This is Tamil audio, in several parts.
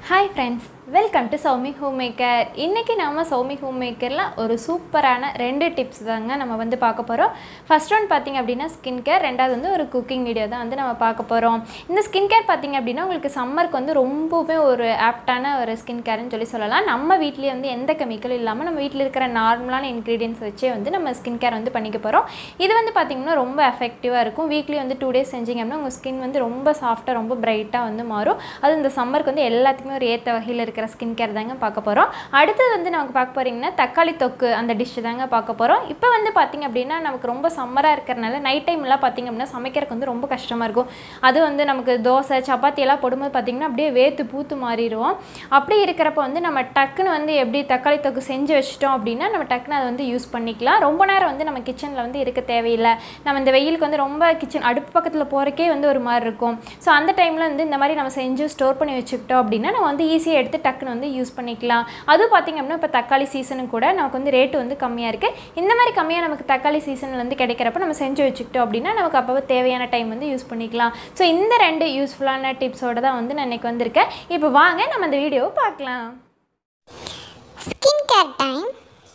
Hi friends welcome to Soumi home maker இன்றைக்கி நம்ம சௌமி ஹோம் மேக்கரில் ஒரு சூப்பரான ரெண்டு டிப்ஸ் தாங்க நம்ம வந்து பார்க்க போகிறோம் ஃபர்ஸ்ட் ஒன் பார்த்திங்க அப்படின்னா ஸ்கின் கேர் ரெண்டாவது வந்து ஒரு குக்கிங் வீடியோ தான் வந்து நம்ம பார்க்க போகிறோம் இந்த ஸ்கின் கேர் பார்த்திங்க அப்படின்னா உங்களுக்கு சம்மருக்கு வந்து ரொம்பவே ஒரு ஆப்டான ஒரு ஸ்கின் கேர்னு சொல்லி சொல்லலாம் நம்ம வீட்லேயே வந்து எந்த கெமிக்கலும் இல்லாமல் நம்ம வீட்டில் இருக்கிற நார்மலான இன்க்ரீடியன்ஸ் வச்சே வந்து நம்ம ஸ்கின் கேர் வந்து பண்ணிக்க போகிறோம் இது வந்து பார்த்திங்கன்னா ரொம்ப எஃபெக்டிவாக இருக்கும் வீக்லி வந்து டூ டேஸ் செஞ்சீங்க அப்படின்னா உங்கள் ஸ்கின் வந்து ரொம்ப சாஃப்டாக ரொம்ப பிரைட்டாக வந்து மாறும் அது இந்த சம்மருக்கு வந்து எல்லாத்துக்குமே ஒரு ஏற்ற வகையில் இருக்கிற ஸ்கின் கேர் தாங்க பார்க்க போகிறோம் அடுத்தது வந்து நமக்கு பார்க்க போகிறீங்கன்னா தக்காளி தொக்கு அந்த டிஷ் தாங்க பார்க்க போகிறோம் இப்போ வந்து பார்த்திங்க அப்படின்னா நமக்கு ரொம்ப சம்மராக இருக்கிறனால நைட் டைம்லாம் பார்த்திங்க அப்படின்னா சமைக்கிறதுக்கு வந்து ரொம்ப கஷ்டமாக இருக்கும் அது வந்து நமக்கு தோசை சப்பாத்தி எல்லாம் போடும்போது பார்த்திங்கன்னா அப்படியே வேத்து பூத்து மாறிடுவோம் அப்படி இருக்கிறப்ப வந்து நம்ம டக்குன்னு வந்து எப்படி தக்காளி தொக்கு செஞ்சு வச்சிட்டோம் அப்படின்னா நம்ம டக்குன்னு அதை வந்து யூஸ் பண்ணிக்கலாம் ரொம்ப நேரம் வந்து நம்ம கிச்சனில் வந்து இருக்க தேவையில்லை நம்ம இந்த வெயிலுக்கு வந்து ரொம்ப கிச்சன் அடுப்பு பக்கத்தில் போகிறக்கே வந்து ஒரு மாதிரி இருக்கும் ஸோ அந்த டைமில் வந்து இந்த மாதிரி நம்ம செஞ்சு ஸ்டோர் பண்ணி வச்சுக்கிட்டோம் அப்படின்னா நம்ம வந்து ஈஸியாக எடுத்து டக்குன்னு வந்து யூஸ் பண்ணிக்கலாம் அதுவும் பார்த்திங்க அப்படின்னா இப்போ தக்காளி சீசனும் கூட நமக்கு வந்து ரேட்டு வந்து கம்மியாக இருக்குது இந்த மாதிரி கம்மியாக நமக்கு தக்காளி சீசனில் வந்து கிடைக்கிறப்ப நம்ம செஞ்சு வச்சுக்கிட்டோம் அப்படின்னா நமக்கு அப்போ தேவையான டைம் வந்து யூஸ் பண்ணிக்கலாம் ஸோ இந்த ரெண்டு யூஸ்ஃபுல்லான டிப்ஸோட தான் வந்து நான் இன்றைக்கி வந்திருக்கேன் இப்போ வாங்க நம்ம இந்த வீடியோவை பார்க்கலாம் skin care time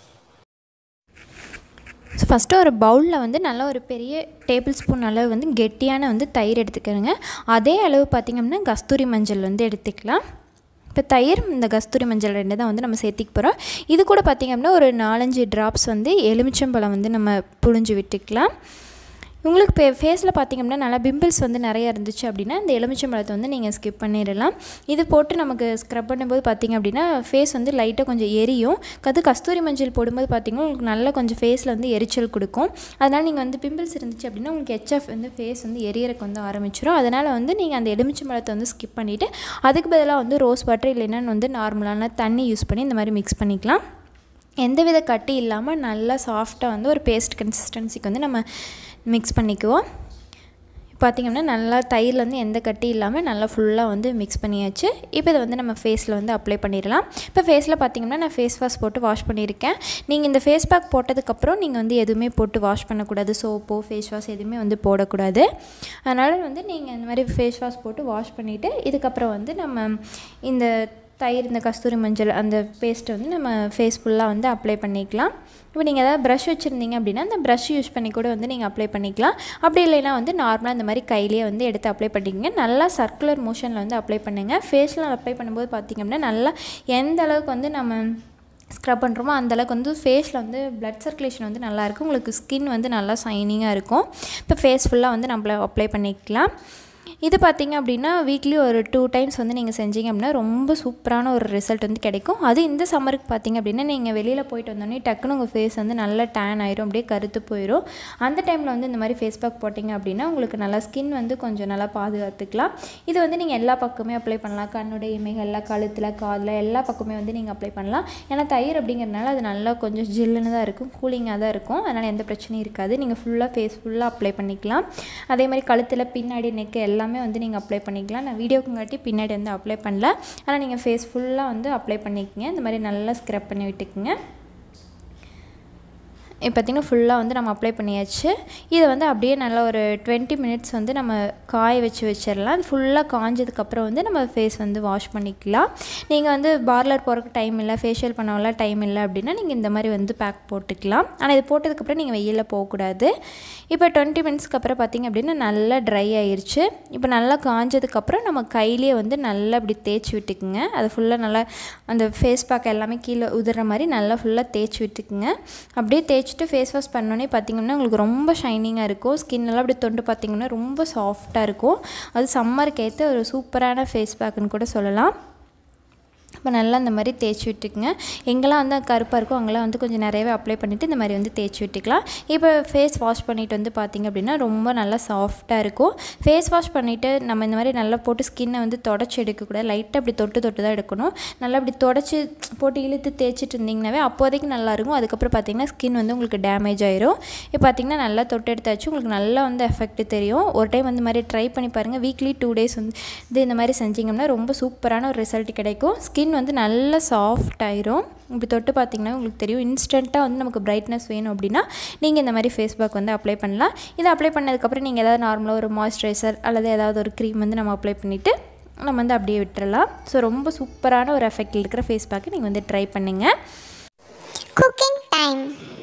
so first ஒரு பவுலில் வந்து நல்ல ஒரு பெரிய டேபிள் ஸ்பூன் அளவு வந்து கெட்டியான வந்து தயிர் எடுத்துக்கிறேங்க அதே அளவு பார்த்திங்கன்னா கஸ்தூரி மஞ்சள் வந்து எடுத்துக்கலாம் இப்போ தயிர் இந்த கஸ்தூரி மஞ்சள் ரெண்டு தான் வந்து நம்ம சேர்த்திக்க போகிறோம் இது கூட பார்த்திங்க அப்படின்னா ஒரு நாலஞ்சு ட்ராப்ஸ் வந்து எலுமிச்சம்பழம் வந்து நம்ம புழிஞ்சு விட்டுக்கலாம் உங்களுக்கு இப்போ ஃபேஸில் பார்த்திங்க அப்படின்னா நல்லா பிம்பிள்ஸ் வந்து நிறையா இருந்துச்சு அப்படின்னா இந்த எலுமிச்சம்பழத்தை வந்து நீங்கள் ஸ்கிப் பண்ணிடலாம் இது போட்டு நமக்கு ஸ்க்ரப் பண்ணும்போது பார்த்திங்க அப்படின்னா ஃபேஸ் வந்து லைட்டாக கொஞ்சம் எரியும் அது கஸ்தூரி மஞ்சள் போடும்போது பார்த்திங்கன்னா உங்களுக்கு நல்லா கொஞ்சம் ஃபேஸில் வந்து எரிச்சல் கொடுக்கும் அதனால் நீங்கள் வந்து பிம்பிள்ஸ் இருந்துச்சு அப்படின்னா உங்களுக்கு ஹெச்எஃப் வந்து ஃபேஸ் வந்து எரியறக்கு வந்து ஆரம்பிச்சிடும் அதனால் வந்து நீங்கள் அந்த எலுமிச்சம்பழத்தை வந்து ஸ்கிப் பண்ணிவிட்டு அதுக்கு பதிலாக வந்து ரோஸ் வாட்டர் இல்லைன்னா வந்து நார்மலான தண்ணி யூஸ் பண்ணி இந்த மாதிரி மிக்ஸ் பண்ணிக்கலாம் எந்தவித கட்டி இல்லாமல் நல்லா சாஃப்டாக வந்து ஒரு பேஸ்ட் கன்சிஸ்டன்சிக்கு வந்து நம்ம மிக்ஸ் பண்ணிக்குவோம் பார்த்திங்கன்னா நல்லா தயிரில் வந்து எந்த கட்டி இல்லாமல் நல்லா ஃபுல்லாக வந்து மிக்ஸ் பண்ணியாச்சு இப்போ இதை வந்து நம்ம ஃபேஸில் வந்து அப்ளை பண்ணிடலாம் இப்போ ஃபேஸில் பார்த்திங்கன்னா நான் ஃபேஸ் வாஷ் போட்டு வாஷ் பண்ணியிருக்கேன் நீங்கள் இந்த ஃபேஸ் பேக் போட்டதுக்கப்புறம் நீங்கள் வந்து எதுவுமே போட்டு வாஷ் பண்ணக்கூடாது சோப்போ ஃபேஸ் வாஷ் எதுவுமே வந்து போடக்கூடாது அதனால் வந்து நீங்கள் இந்த மாதிரி ஃபேஸ் வாஷ் போட்டு வாஷ் பண்ணிவிட்டு இதுக்கப்புறம் வந்து நம்ம இந்த தயிர் இந்த கஸ்தூரி மஞ்சள் அந்த பேஸ்ட்டை வந்து நம்ம ஃபேஸ் ஃபுல்லாக வந்து அப்ளை பண்ணிக்கலாம் இப்போ நீங்கள் ஏதாவது ப்ரஷ் வச்சுருந்தீங்க அப்படின்னா அந்த ப்ரஷ் யூஸ் பண்ணி கூட வந்து நீங்கள் அப்ளை பண்ணிக்கலாம் அப்படி இல்லைன்னா வந்து நார்மலாக இந்த மாதிரி கையிலேயே வந்து எடுத்து அப்ளை பண்ணிக்கங்க நல்லா சர்க்குலர் மோஷனில் வந்து அப்ளை பண்ணுங்கள் ஃபேஸில் அப்ளை பண்ணும்போது பார்த்திங்க அப்படின்னா நல்லா எந்த அளவுக்கு வந்து நம்ம ஸ்க்ரப் பண்ணுறோமோ அந்தளவுக்கு வந்து ஃபேஸில் வந்து ப்ளட் சர்க்குலேஷன் வந்து நல்லாயிருக்கும் உங்களுக்கு ஸ்கின் வந்து நல்லா ஷைனிங்காக இருக்கும் இப்போ ஃபேஸ் ஃபுல்லாக வந்து நம்மள அப்ளை பண்ணிக்கலாம் இது பார்த்திங்க அப்படின்னா வீக்லி ஒரு டூ டைம்ஸ் வந்து நீங்கள் செஞ்சீங்க அப்படின்னா ரொம்ப சூப்பரான ஒரு ரிசல்ட் வந்து கிடைக்கும் அது இந்த சம்மருக்கு பார்த்திங்க அப்படின்னா நீங்கள் வெளியில் போயிட்டு வந்தோடனே டக்குன்னு உங்கள் ஃபேஸ் வந்து நல்லா டேன் ஆயிரும் அப்படியே கருத்து போயிடும் அந்த டைமில் வந்து இந்த மாதிரி ஃபேஸ் பேக் போட்டிங்க அப்படின்னா உங்களுக்கு நல்லா ஸ்கின் வந்து கொஞ்சம் நல்லா பாதுகாத்துக்கலாம் இது வந்து நீங்கள் எல்லா பக்கமே அப்ளை பண்ணலாம் கண்ணுடைய இமைகளில் கழுத்தில் காதில் எல்லா பக்கமே வந்து நீங்கள் அப்ளை பண்ணலாம் ஏன்னா தயிர் அப்படிங்கிறனால அது நல்லா கொஞ்சம் ஜில்லுன்னு தான் இருக்கும் கூலிங்காக தான் இருக்கும் அதனால் எந்த பிரச்சனையும் இருக்காது நீங்கள் ஃபுல்லாக ஃபேஸ் ஃபுல்லாக அப்ளை பண்ணிக்கலாம் அதே மாதிரி கழுத்தில் பின்னாடி நெக்கு எல்லாம் எல்லாமே வந்து நீங்கள் அப்ளை பண்ணிக்கலாம் நான் வீடியோக்குங்காட்டி பின்னாடி வந்து அப்ளை பண்ணல ஆனால் நீங்கள் ஃபேஸ் ஃபுல்லாக வந்து அப்ளை பண்ணிக்கங்க இந்த மாதிரி நல்லா ஸ்க்ரப் பண்ணி விட்டுக்குங்க இப்போ பார்த்திங்கன்னா ஃபுல்லாக வந்து நம்ம அப்ளை பண்ணியாச்சு இதை வந்து அப்படியே நல்லா ஒரு டுவெண்ட்டி மினிட்ஸ் வந்து நம்ம காய வச்சு வச்சிடலாம் ஃபுல்லாக காஞ்சதுக்கப்புறம் வந்து நம்ம ஃபேஸ் வந்து வாஷ் பண்ணிக்கலாம் நீங்கள் வந்து பார்லர் போகிறக்கு டைம் இல்லை ஃபேஷியல் பண்ணவெல்லாம் டைம் இல்லை அப்படின்னா நீங்கள் இந்த மாதிரி வந்து பேக் போட்டுக்கலாம் ஆனால் இது போட்டதுக்கப்புறம் நீங்கள் வெயிலில் போகக்கூடாது இப்போ டுவெண்ட்டி மினிட்ஸ்க்கு அப்புறம் பார்த்திங்க அப்படின்னா நல்லா ட்ரை ஆயிடுச்சு இப்போ நல்லா காஞ்சதுக்கப்புறம் நம்ம கையிலேயே வந்து நல்லா இப்படி தேய்ச்சி விட்டுக்குங்க அது ஃபுல்லாக நல்லா அந்த ஃபேஸ் பேக் எல்லாமே கீழே உதுற மாதிரி நல்லா ஃபுல்லாக தேய்ச்சி விட்டுக்குங்க அப்படியே தேய்ச்சி தேய்ச்சிட்டு ஃபேஸ் வாஷ் பண்ணோன்னே பார்த்திங்கன்னா உங்களுக்கு ரொம்ப ஷைனிங்காக இருக்கும் ஸ்கின்னெல்லாம் அப்படி தொண்டு பார்த்திங்கன்னா ரொம்ப சாஃப்டாக இருக்கும் அது சம்மருக்கு ஏற்ற ஒரு சூப்பரான ஃபேஸ் பேக்குன்னு கூட சொல்லலாம் இப்போ நல்லா இந்த மாதிரி தேய்ச்சி விட்டுக்குங்க எங்கெல்லாம் வந்து கருப்பாக இருக்கோ அங்கெல்லாம் வந்து கொஞ்சம் நிறையவே அப்ளை பண்ணிவிட்டு இந்த மாதிரி வந்து தேய்ச்சி விட்டுக்கலாம் இப்போ ஃபேஸ் வாஷ் பண்ணிவிட்டு வந்து பார்த்திங்க அப்படின்னா ரொம்ப நல்லா சாஃப்டாக இருக்கும் ஃபேஸ் வாஷ் பண்ணிவிட்டு நம்ம இந்த மாதிரி நல்லா போட்டு ஸ்கின்னை வந்து தொடச்சி எடுக்கக்கூடாது லைட்டாக அப்படி தொட்டு தொட்டு தான் எடுக்கணும் நல்லா அப்படி தொடச்சி போட்டு இழுத்து தேய்ச்சிட்டு இருந்திங்கனாவே அப்போதைக்கு நல்லாயிருக்கும் அதுக்கப்புறம் பார்த்திங்கன்னா ஸ்கின் வந்து உங்களுக்கு டேமேஜ் ஆயிரும் இப்போ பார்த்திங்கன்னா நல்லா தொட்டு எடுத்தாச்சு உங்களுக்கு நல்லா வந்து எஃபெக்ட் தெரியும் ஒரு டைம் வந்து மாதிரி ட்ரை பண்ணி பாருங்கள் வீக்லி டூ டேஸ் வந்து இது இந்த மாதிரி செஞ்சிங்கன்னா ரொம்ப சூப்பரான ஒரு ரிசல்ட் கிடைக்கும் ஸ்கின் வந்து நல்லா சாஃப்ட் ஆயிரும் இப்படி தொட்டு பார்த்தீங்கன்னா உங்களுக்கு தெரியும் இன்ஸ்டண்ட்டாக வந்து நமக்கு பிரைட்னஸ் வேணும் அப்படின்னா நீங்கள் இந்த மாதிரி ஃபேஸ் பேக் வந்து அப்ளை பண்ணலாம் இதை அப்ளை பண்ணதுக்கப்புறம் நீங்கள் ஏதாவது நார்மலாக ஒரு மாய்ஸ்சரைசர் அல்லது ஏதாவது ஒரு க்ரீம் வந்து நம்ம அப்ளை பண்ணிவிட்டு நம்ம வந்து அப்படியே விட்டுறலாம் ஸோ ரொம்ப சூப்பரான ஒரு எஃபெக்ட் இருக்கிற ஃபேஸ் பேக்கை நீங்கள் வந்து ட்ரை பண்ணுங்கள் Cooking time.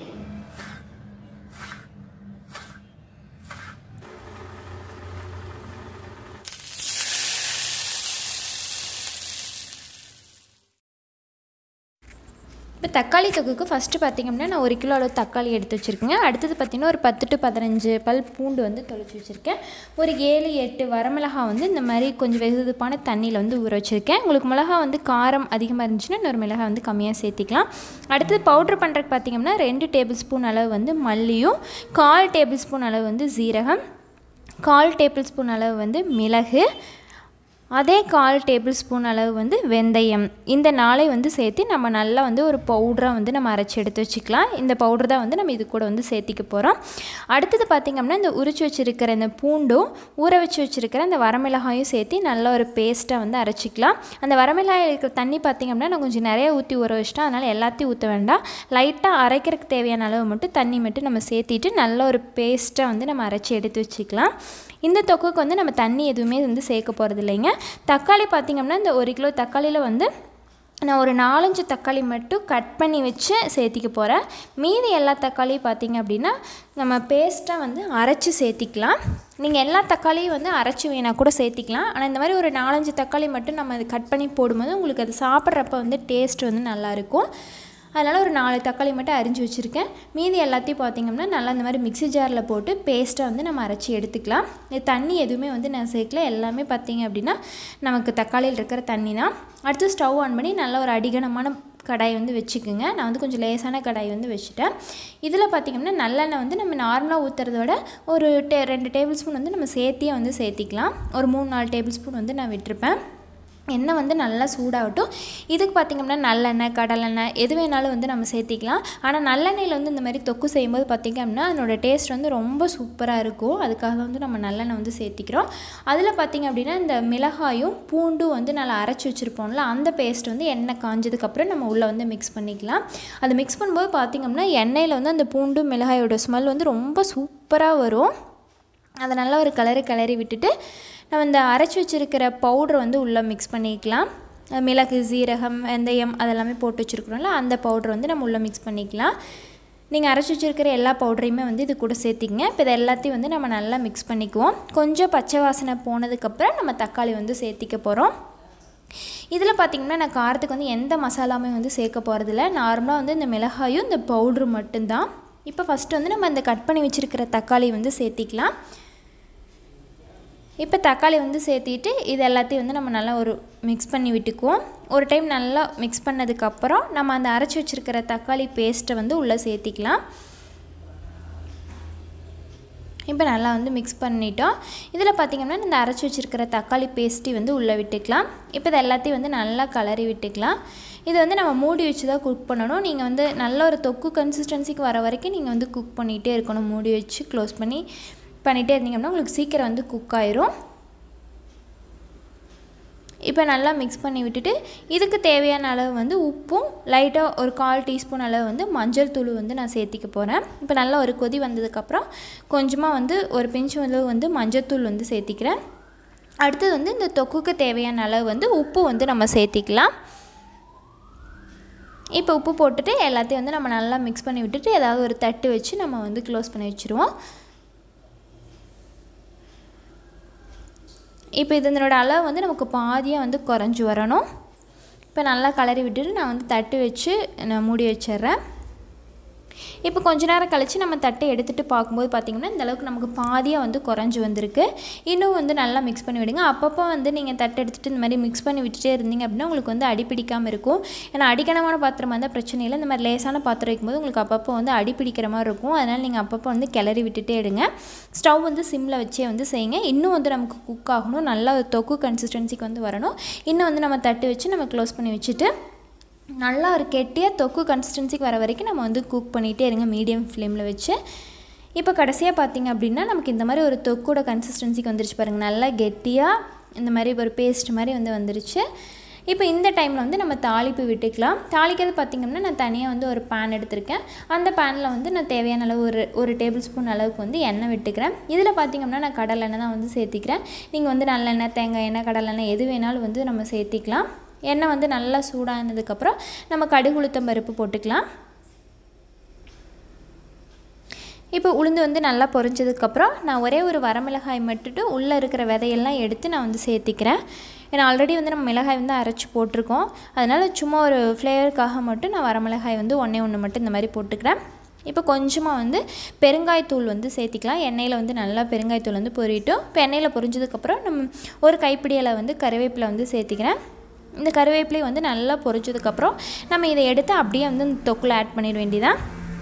இப்போ தக்காளி தொக்குக்கு ஃபஸ்ட்டு பார்த்திங்கன்னா நான் ஒரு கிலோ அளவு தக்காளி எடுத்து வச்சுருக்கேங்க அடுத்தது பார்த்திங்கன்னா ஒரு பத்து டு பதினஞ்சு பல் பூண்டு வந்து தொலைச்சி வச்சுருக்கேன் ஒரு ஏழு எட்டு வரமிளகா வந்து இந்த மாதிரி கொஞ்சம் வெதுவெதுப்பான தண்ணியில் வந்து ஊற வச்சுருக்கேன் உங்களுக்கு மிளகா வந்து காரம் அதிகமாக இருந்துச்சுன்னா இன்னொரு மிளகா வந்து கம்மியாக சேர்த்திக்கலாம் அடுத்தது பவுட்ரு பண்ணுறதுக்கு பார்த்திங்கன்னா ரெண்டு டேபிள் ஸ்பூன் அளவு வந்து மல்லியும் கால் டேபிள் ஸ்பூன் அளவு வந்து ஜீரகம் கால் டேபிள் ஸ்பூன் அளவு வந்து மிளகு அதே கால் டேபிள் ஸ்பூன் அளவு வந்து வெந்தயம் இந்த நாளை வந்து சேர்த்து நம்ம நல்லா வந்து ஒரு பவுடராக வந்து நம்ம அரைச்சி எடுத்து வச்சுக்கலாம் இந்த பவுடர் தான் வந்து நம்ம இது கூட வந்து சேர்த்திக்க போகிறோம் அடுத்தது பார்த்திங்கன்னா இந்த உரிச்சு வச்சுருக்கிற இந்த பூண்டும் ஊற வச்சு வச்சுருக்கிற அந்த வரமிளகாயும் சேர்த்து நல்ல ஒரு பேஸ்ட்டாக வந்து அரைச்சிக்கலாம் அந்த வரமிளகாய் இருக்கிற தண்ணி பார்த்திங்கன்னா நான் கொஞ்சம் நிறைய ஊற்றி ஊற வச்சிட்டேன் அதனால் எல்லாத்தையும் ஊற்ற வேண்டாம் லைட்டாக அரைக்கிறதுக்கு தேவையான அளவு மட்டும் தண்ணி மட்டும் நம்ம சேர்த்திட்டு நல்ல ஒரு பேஸ்ட்டாக வந்து நம்ம அரைச்சி எடுத்து வச்சுக்கலாம் இந்த தொக்குக்கு வந்து நம்ம தண்ணி எதுவுமே வந்து சேர்க்க போகிறது இல்லைங்க தக்காளி பார்த்திங்கன்னா இந்த ஒரு கிலோ தக்காளியில் வந்து நான் ஒரு நாலஞ்சு தக்காளி மட்டும் கட் பண்ணி வச்சு சேர்த்திக்க போகிறேன் மீதி எல்லா தக்காளியும் பார்த்திங்க அப்படின்னா நம்ம பேஸ்ட்டாக வந்து அரைச்சி சேர்த்திக்கலாம் நீங்கள் எல்லா தக்காளியும் வந்து அரைச்சி வேணால் கூட சேர்த்திக்கலாம் ஆனால் இந்த மாதிரி ஒரு நாலஞ்சு தக்காளி மட்டும் நம்ம அது கட் பண்ணி போடும்போது உங்களுக்கு அது சாப்பிட்றப்ப வந்து டேஸ்ட் வந்து நல்லாயிருக்கும் அதனால் ஒரு நாலு தக்காளி மட்டும் அரிஞ்சு வச்சுருக்கேன் மீதி எல்லாத்தையும் பார்த்திங்கன்னா நல்லா இந்த மாதிரி மிக்ஸி ஜாரில் போட்டு பேஸ்ட்டாக வந்து நம்ம அரைச்சி எடுத்துக்கலாம் இது தண்ணி எதுவுமே வந்து நான் சேர்க்கல எல்லாமே பார்த்திங்க அப்படின்னா நமக்கு தக்காளியில் இருக்கிற தண்ணி தான் அடுத்து ஸ்டவ் ஆன் பண்ணி நல்ல ஒரு அடிகனமான கடாய் வந்து வச்சுக்குங்க நான் வந்து கொஞ்சம் லேசான கடாய் வந்து வச்சுட்டேன் இதில் பார்த்திங்கன்னா நல்லெண்ணெய் வந்து நம்ம நார்மலாக ஊற்றுறத விட ஒரு டே ரெண்டு டேபிள் ஸ்பூன் வந்து நம்ம சேர்த்தியே வந்து சேர்த்திக்கலாம் ஒரு மூணு நாலு டேபிள் ஸ்பூன் வந்து நான் விட்டுருப்பேன் எண்ணெய் வந்து நல்லா சூடாகட்டும் இதுக்கு பார்த்திங்கன்னா நல்லெண்ணெய் கடலெண்ணெய் எது வேணாலும் வந்து நம்ம சேர்த்திக்கலாம் ஆனால் நல்லெண்ணெயில் வந்து இந்த மாதிரி தொக்கு செய்யும்போது பார்த்திங்க அப்படின்னா அதனோட டேஸ்ட் வந்து ரொம்ப சூப்பராக இருக்கும் அதுக்காக வந்து நம்ம நல்லெண்ணெய் வந்து சேர்த்திக்கிறோம் அதில் பார்த்திங்க அப்படின்னா இந்த மிளகாயும் பூண்டும் வந்து நல்லா அரைச்சி வச்சுருப்போம்ல அந்த பேஸ்ட் வந்து எண்ணெய் காஞ்சதுக்கப்புறம் நம்ம உள்ளே வந்து மிக்ஸ் பண்ணிக்கலாம் அது மிக்ஸ் பண்ணும்போது பார்த்திங்க அப்படின்னா எண்ணெயில் வந்து அந்த பூண்டு மிளகாயோட ஸ்மெல் வந்து ரொம்ப சூப்பராக வரும் அதை நல்லா ஒரு கலரு கிளறி விட்டுட்டு நம்ம இந்த அரைச்சி வச்சுருக்கிற பவுட்ரு வந்து உள்ளே மிக்ஸ் பண்ணிக்கலாம் மிளகு சீரகம் வெந்தயம் அதெல்லாமே போட்டு வச்சுருக்குறோம்ல அந்த பவுட்ரு வந்து நம்ம உள்ளே மிக்ஸ் பண்ணிக்கலாம் நீங்கள் அரைச்சி வச்சுருக்கிற எல்லா பவுடரையுமே வந்து இது கூட சேர்த்திங்க இப்போ இது எல்லாத்தையும் வந்து நம்ம நல்லா மிக்ஸ் பண்ணிக்குவோம் கொஞ்சம் பச்சை வாசனை போனதுக்கப்புறம் நம்ம தக்காளி வந்து சேர்த்திக்க போகிறோம் இதில் பார்த்திங்கன்னா நான் காரத்துக்கு வந்து எந்த மசாலாமே வந்து சேர்க்க போகிறதில்ல நார்மலாக வந்து இந்த மிளகாயும் இந்த பவுட்ரு மட்டும்தான் இப்போ ஃபஸ்ட்டு வந்து நம்ம இந்த கட் பண்ணி வச்சுருக்கிற தக்காளி வந்து சேர்த்திக்கலாம் இப்போ தக்காளி வந்து சேர்த்திட்டு இது எல்லாத்தையும் வந்து நம்ம நல்லா ஒரு மிக்ஸ் பண்ணி விட்டுக்குவோம் ஒரு டைம் நல்லா மிக்ஸ் பண்ணதுக்கப்புறம் நம்ம அந்த அரைச்சி வச்சுருக்கிற தக்காளி பேஸ்ட்டை வந்து உள்ளே சேர்த்திக்கலாம் இப்போ நல்லா வந்து மிக்ஸ் பண்ணிட்டோம் இதில் பார்த்திங்கன்னா இந்த அரைச்சி வச்சுருக்கிற தக்காளி பேஸ்ட்டி வந்து உள்ளே விட்டுக்கலாம் இப்போ இது எல்லாத்தையும் வந்து நல்லா கலரி விட்டுக்கலாம் இது வந்து நம்ம மூடி வச்சு தான் குக் பண்ணணும் நீங்கள் வந்து நல்ல ஒரு தொக்கு கன்சிஸ்டன்சிக்கு வர வரைக்கும் நீங்கள் வந்து குக் பண்ணிகிட்டே இருக்கணும் மூடி வச்சு க்ளோஸ் பண்ணி பண்ணிகிட்டே இருந்தீங்கன்னா உங்களுக்கு சீக்கிரம் வந்து குக் ஆயிரும் இப்போ நல்லா மிக்ஸ் பண்ணி விட்டுட்டு இதுக்கு தேவையான அளவு வந்து உப்பும் லைட்டாக ஒரு கால் டீஸ்பூன் அளவு வந்து மஞ்சள் தூள் வந்து நான் சேர்த்திக்க போகிறேன் இப்போ நல்லா ஒரு கொதி வந்ததுக்கப்புறம் கொஞ்சமாக வந்து ஒரு பிஞ்சு அளவு வந்து மஞ்சள் தூள் வந்து சேர்த்திக்கிறேன் அடுத்தது வந்து இந்த தொக்குக்கு தேவையான அளவு வந்து உப்பு வந்து நம்ம சேர்த்திக்கலாம் இப்போ உப்பு போட்டுட்டு எல்லாத்தையும் வந்து நம்ம நல்லா மிக்ஸ் பண்ணி விட்டுட்டு ஏதாவது ஒரு தட்டு வச்சு நம்ம வந்து க்ளோஸ் பண்ணி வச்சுருவோம் இப்போ இதனோட அளவு வந்து நமக்கு பாதியாக வந்து குறைஞ்சி வரணும் இப்போ நல்லா கலரி விட்டுட்டு நான் வந்து தட்டு வச்சு நான் மூடி வச்சிட்றேன் இப்போ கொஞ்ச நேரம் கழித்து நம்ம தட்டை எடுத்துகிட்டு பார்க்கும்போது பார்த்திங்கன்னா இந்த அளவுக்கு நமக்கு பாதியாக வந்து குறைஞ்சி வந்திருக்கு இன்னும் வந்து நல்லா மிக்ஸ் பண்ணி விடுங்க அப்பப்போ வந்து நீங்கள் தட்டை எடுத்துகிட்டு இந்த மாதிரி மிக்ஸ் பண்ணி விட்டுட்டே இருந்தீங்க அப்படின்னா உங்களுக்கு வந்து அடிப்பிடிக்காமல் இருக்கும் ஏன்னா அடிக்கணமான பாத்திரம் வந்தால் பிரச்சனை இல்லை இந்த மாதிரி லேசான பாத்திரம் வைக்கும்போது உங்களுக்கு அப்பப்போ வந்து அடிப்பிடிக்கிற மாதிரி இருக்கும் அதனால் நீங்கள் அப்பப்போ வந்து கிளறி விட்டுட்டே எடுங்க ஸ்டவ் வந்து சிம்மில் வச்சே வந்து செய்யுங்க இன்னும் வந்து நமக்கு குக் ஆகணும் நல்லா ஒரு தொக்கு கன்சிஸ்டன்சிக்கு வந்து வரணும் இன்னும் வந்து நம்ம தட்டு வச்சு நம்ம க்ளோஸ் பண்ணி வச்சுட்டு நல்லா ஒரு கெட்டியாக தொக்கு கன்சிஸ்டன்சிக்கு வர வரைக்கும் நம்ம வந்து குக் பண்ணிகிட்டே இருங்க மீடியம் ஃப்ளேமில் வச்சு இப்போ கடைசியாக பார்த்திங்க அப்படின்னா நமக்கு இந்த மாதிரி ஒரு தொக்கோட கன்சிஸ்டன்சிக்கு வந்துருச்சு பாருங்கள் நல்லா கெட்டியாக இந்த மாதிரி ஒரு பேஸ்ட் மாதிரி வந்து வந்துருச்சு இப்போ இந்த டைமில் வந்து நம்ம தாளிப்பு விட்டுக்கலாம் தாளிக்கிறது பார்த்திங்கன்னா நான் தனியாக வந்து ஒரு பேன் எடுத்திருக்கேன் அந்த பேனில் வந்து நான் தேவையான அளவு ஒரு ஒரு டேபிள் ஸ்பூன் அளவுக்கு வந்து எண்ணெய் விட்டுக்கிறேன் இதில் பார்த்திங்கன்னா நான் கடலெண்ணெய் தான் வந்து சேர்த்திக்கிறேன் நீங்கள் வந்து நல்லெண்ணெய் தேங்காய் எண்ணெய் கடலெண்ணெய் எது வேணாலும் வந்து நம்ம சேர்த்திக்கலாம் எண்ணெய் வந்து நல்லா சூடானதுக்கப்புறம் நம்ம கடுகு உளுத்தம் பருப்பு போட்டுக்கலாம் இப்போ உளுந்து வந்து நல்லா பொரிஞ்சதுக்கப்புறம் நான் ஒரே ஒரு வரமிளகாய் மட்டுட்டு உள்ளே இருக்கிற விதையெல்லாம் எடுத்து நான் வந்து சேர்த்திக்கிறேன் ஏன்னா ஆல்ரெடி வந்து நம்ம மிளகாய் வந்து அரைச்சி போட்டிருக்கோம் அதனால் சும்மா ஒரு ஃப்ளேவருக்காக மட்டும் நான் வரமிளகாய் வந்து ஒன்றே ஒன்று மட்டும் இந்த மாதிரி போட்டுக்கிறேன் இப்போ கொஞ்சமாக வந்து பெருங்காயத்தூள் வந்து சேர்த்திக்கலாம் எண்ணெயில் வந்து நல்லா பெருங்காயத்தூள் வந்து பொரிட்டோம் இப்போ எண்ணெயில் பொரிஞ்சதுக்கப்புறம் நம்ம ஒரு கைப்பிடியில் வந்து கருவேப்பிலை வந்து சேர்த்திக்கிறேன் இந்த கருவேப்பிலையை வந்து நல்லா பொரிச்சதுக்கப்புறம் நம்ம இதை எடுத்து அப்படியே வந்து இந்த தொக்கில் ஆட் பண்ணிட வேண்டியதான்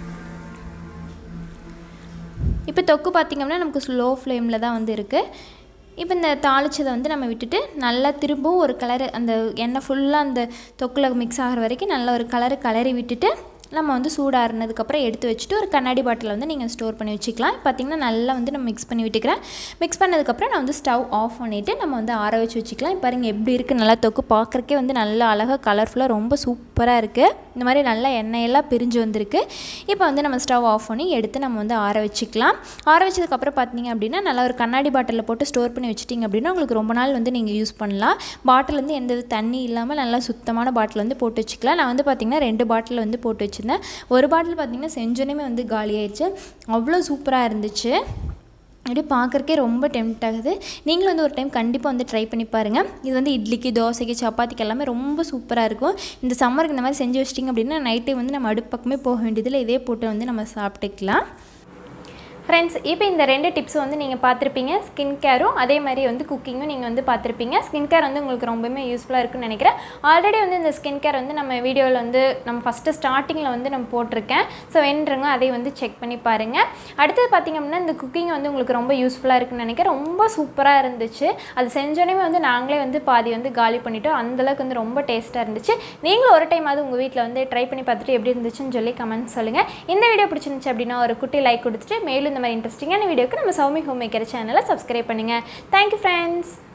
இப்போ தொக்கு பார்த்திங்கன்னா நமக்கு ஸ்லோ ஃப்ளேமில் தான் வந்து இருக்குது இப்போ இந்த தாளிச்சதை வந்து நம்ம விட்டுட்டு நல்லா திரும்பவும் ஒரு கலரு அந்த எண்ணெய் ஃபுல்லாக அந்த தொக்கில் மிக்ஸ் ஆகிற வரைக்கும் நல்ல ஒரு கலரு கலரி விட்டுட்டு நம்ம வந்து சூடாறினதுக்கப்புறம் எடுத்து வச்சுட்டு ஒரு கண்ணாடி பாட்டில் வந்து நீங்கள் ஸ்டோர் பண்ணி வச்சுக்கலாம் பார்த்திங்கன்னா நல்லா வந்து நம்ம மிக்ஸ் பண்ணி விட்டுக்கிறேன் மிக்ஸ் பண்ணதுக்கப்புறம் நான் வந்து ஸ்டவ் ஆஃப் பண்ணிவிட்டு நம்ம வந்து ஆற வச்சு வச்சுக்கலாம் இப்போ பாருங்கள் எப்படி இருக்குது நல்லா தொக்கு பார்க்குறக்கே வந்து நல்லா அழகாக கலர்ஃபுல்லாக ரொம்ப சூப்பராக இருக்குது இந்த மாதிரி நல்லா எண்ணெயெல்லாம் பிரிஞ்சு வந்திருக்கு இப்போ வந்து நம்ம ஸ்டவ் ஆஃப் பண்ணி எடுத்து நம்ம வந்து ஆற வச்சுக்கலாம் ஆற வச்சதுக்கப்புறம் பார்த்தீங்க அப்படின்னா நல்லா ஒரு கண்ணாடி பாட்டிலில் போட்டு ஸ்டோர் பண்ணி வச்சிட்டிங்க அப்படின்னா உங்களுக்கு ரொம்ப நாள் வந்து நீங்கள் யூஸ் பண்ணலாம் பாட்டில் வந்து எந்த தண்ணி இல்லாமல் நல்லா சுத்தமான பாட்டில் வந்து போட்டு வச்சுக்கலாம் நான் வந்து பார்த்திங்கன்னா ரெண்டு பாட்டில் வந்து போட்டு வச்சுருந்தேன் ஒரு பாட்டில் பார்த்திங்கன்னா செஞ்சோன்னே வந்து காலி ஆயிடுச்சு அவ்வளோ சூப்பராக இருந்துச்சு அப்படியே பார்க்குறக்கே ரொம்ப டெம்ட் ஆகுது நீங்களும் வந்து ஒரு டைம் கண்டிப்பாக வந்து ட்ரை பண்ணி பாருங்கள் இது வந்து இட்லிக்கு தோசைக்கு சப்பாத்திக்கு எல்லாமே ரொம்ப சூப்பராக இருக்கும் இந்த சம்மருக்கு இந்த மாதிரி செஞ்சு வச்சிட்டிங்க அப்படின்னா நைட்டே வந்து நம்ம அடுப்பு பக்கமே போக வேண்டியதில்லை இதே போட்டு வந்து நம்ம சாப்பிட்டுக்கலாம் ஃப்ரெண்ட்ஸ் இப்போ இந்த ரெண்டு டிப்ஸ் வந்து நீங்கள் பார்த்துருப்பீங்க ஸ்கின் கேரும் அதே மாதிரி வந்து குக்கிங்கும் நீங்கள் வந்து பார்த்துருப்பீங்க ஸ்கின் கேர் வந்து உங்களுக்கு ரொம்பவுமே யூஸ்ஃபுல்லாக இருக்குன்னு நினைக்கிறேன் ஆல்ரெடி வந்து இந்த ஸ்கின் கேர் வந்து நம்ம வீடியோவில் வந்து நம்ம ஃபஸ்ட்டு ஸ்டார்டிங்கில் வந்து நம்ம போட்டிருக்கேன் ஸோ வேண்டுறவங்க அதை வந்து செக் பண்ணி பாருங்கள் அடுத்தது பார்த்திங்க அப்படின்னா இந்த குக்கிங் வந்து உங்களுக்கு ரொம்ப யூஸ்ஃபுல்லாக இருக்குன்னு நினைக்கிறேன் ரொம்ப சூப்பராக இருந்துச்சு அது செஞ்சோடனே வந்து நாங்களே வந்து பாதி வந்து காலி பண்ணிட்டோம் அந்தளவுக்கு வந்து ரொம்ப டேஸ்ட்டாக இருந்துச்சு நீங்களும் ஒரு டைம் அது உங்கள் வீட்டில் வந்து ட்ரை பண்ணி பார்த்துட்டு எப்படி இருந்துச்சுன்னு சொல்லி கமெண்ட் சொல்லுங்கள் இந்த வீடியோ பிடிச்சிருந்துச்சு அப்படின்னா ஒரு குட்டி லைக் கொடுத்துட்டு மேலும் இந்த மாதிரி இன்ட்ரெஸ்டிங்கான வீடியோக்கு நம்ம சௌமி ஹோம் மேக்கர் சேனலை சப்ஸ்கிரைப் பண்ணுங்கள் தேங்க்யூ ஃப்ரெண்ட்ஸ்